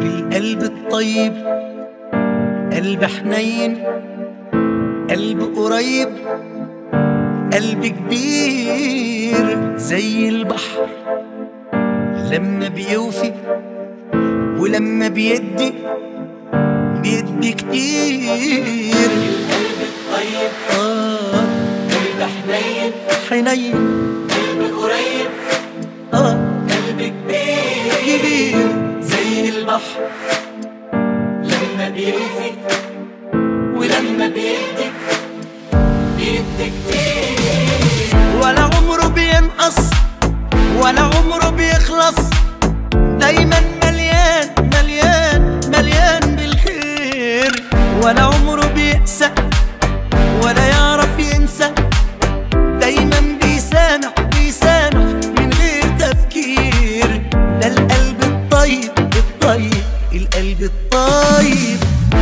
القلب الطيب قلب حنين قلب قريب قلب كبير زي البحر لما بيوفي ولما بيدي بيدي كتير قلب الطيب آه قلب حنين حنين قلب قريب آه قلب كبير كبير زي البحر لما بيوفي ولما بيدي بيدي كتير ولا عمره بينقص ولا عمره بيخلص دايما مليان مليان مليان بالخير ولا عمره بيقسى ولا يعرف ينسى دايما بيسامح بيسامح من غير تفكير ده القلب الطيب الطيب القلب الطيب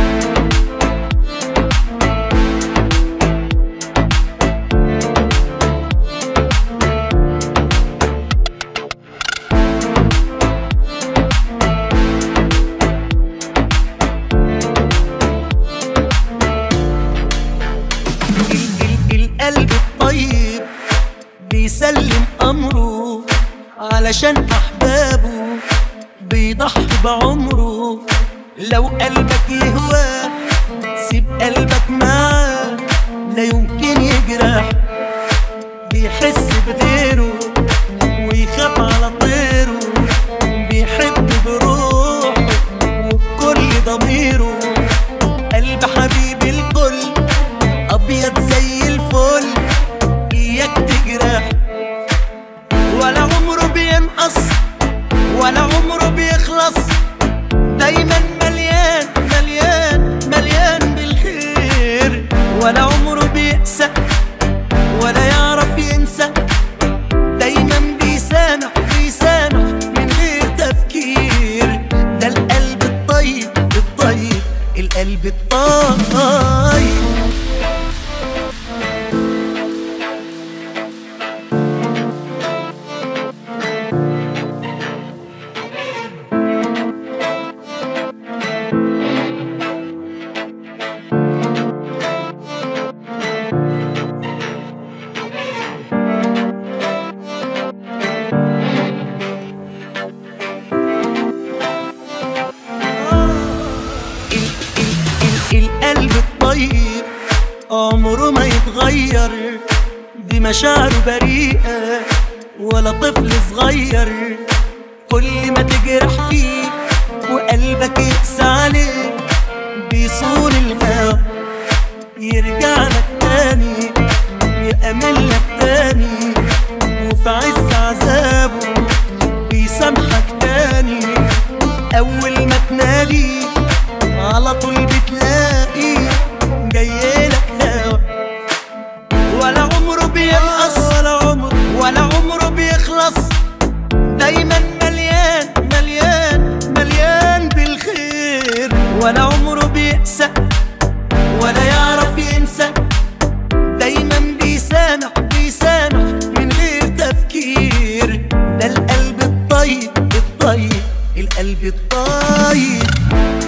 ال- ال- القلب الطيب بيسلم أمره علشان أحبابه بيضحي بعمره لو قلبك يهوى سيب قلبك معاه لا يمكن يجرح بيحس بغيره ويخاف على طيره بيحب بروحه وبكل ضميره قلب حبيب الكل ابيض زي الفل اياك تجرح ولا عمره بينقص ولا عمره بيخلص دايما مليان مليان مليان بالخير ولا عمره بيقسى ولا يعرف ينسى دايما بيسامح بيسامح من غير تفكير ده القلب الطيب الطيب القلب الطيب ال ال ال القلب الطيب عمره ما يتغير دي مشاعره بريئة ولا طفل صغير كل ما تجرح فيه وقلبك يقسى عليه بيصون الهوى يرجع لك تاني يأمن لك تاني وفي عز عذابه بيسامحك تاني أول ما تنادي على طول بتلاقي جايلك هوا ولا عمره بينقص ولا عمره ولا عمره بيخلص دايما مليان مليان مليان بالخير ولا عمره بيقسى ولا يعرف ينسى دايما بيسامح بيسامح من غير تفكير ده القلب الطيب الطيب القلب الطيب